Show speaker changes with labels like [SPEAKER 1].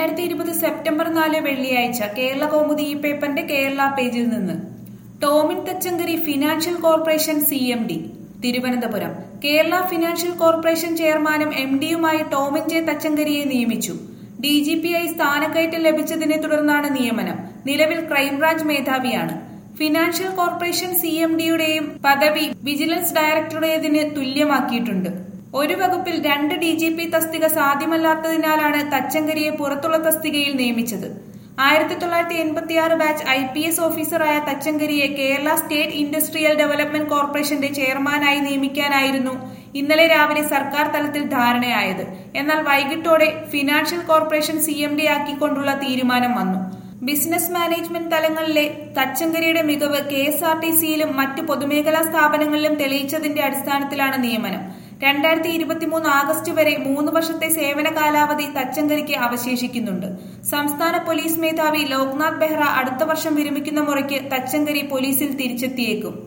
[SPEAKER 1] രണ്ടായിരത്തി ഇരുപത് സെപ്റ്റംബർ നാല് വെള്ളിയാഴ്ച കേരള കൗമുദി ഈ പേപ്പറിന്റെ കേരള പേജിൽ നിന്ന് Tomin Thachankary financial corporation C M D Thiruvananthapuram Kerala financial corporation ചെയർമാനും എം ഡിയുമായി ടോമിൻ ജെ തച്ചങ്കരിയെ നിയമിച്ചു ഡി ജി പി ആയി സ്ഥാനക്കയറ്റം ലഭിച്ചതിനെ തുടർന്നാണ് നിയമനം നിലവിൽ ക്രൈംബ്രാഞ്ച് മേധാവിയാണ് ഫിനാൻഷ്യൽ കോർപ്പറേഷൻ സി എം ഡിയുടെയും പദവി വിജിലൻസ് ഡയറക്ടറുടേതിന് തുല്യമാക്കിയിട്ടുണ്ട് ഒരു വകുപ്പിൽ രണ്ട് ഡി ജി പി തസ്തിക സാധ്യമല്ലാത്തതിനാലാണ് തച്ചങ്കരിയെ പുറത്തുള്ള തസ്തികയിൽ നിയമിച്ചത് ആയിരത്തി തൊള്ളായിരത്തി എൺപത്തിയാറ് ബാച്ച് ഐ പി എസ് ഓഫീസറായ തച്ചങ്കരിയെ കേരള സ്റ്റേറ്റ് ഇൻഡസ്ട്രിയൽ ഡെവലപ്മെന്റ് കോർപ്പറേഷന്റെ ചെയർമാനായി നിയമിക്കാനായിരുന്നു ഇന്നലെ രാവിലെ സർക്കാർ തലത്തിൽ ധാരണയായത് എന്നാൽ വൈകിട്ടോടെ financial corporation C M D ആക്കിക്കൊണ്ടുള്ള തീരുമാനം വന്നു ബിസിനസ് മാനേജ്മെന്റ് തലങ്ങളിലെ തച്ചങ്കരിയുടെ മികവ് കെ എസ് ആർ ടി സിയിലും മറ്റ് പൊതുമേഖലാ സ്ഥാപനങ്ങളിലും തെളിയിച്ചതിന്റെ അടിസ്ഥാനത്തിലാണ് നിയമനം രണ്ടായിരത്തി ഇരുപത്തിമൂന്ന് ആഗസ്റ്റ് വരെ മൂന്ന് വർഷത്തെ സേവന കാലാവധി തച്ചങ്കരിക്ക് അവശേഷിക്കുന്നുണ്ട് സംസ്ഥാന പോലീസ് മേധാവി ലോക്നാഥ് ബെഹ്റ അടുത്ത വർഷം വിരമിക്കുന്ന മുറയ്ക്ക് തച്ചങ്കരി പോലീസിൽ തിരിച്ചെത്തിയേക്കും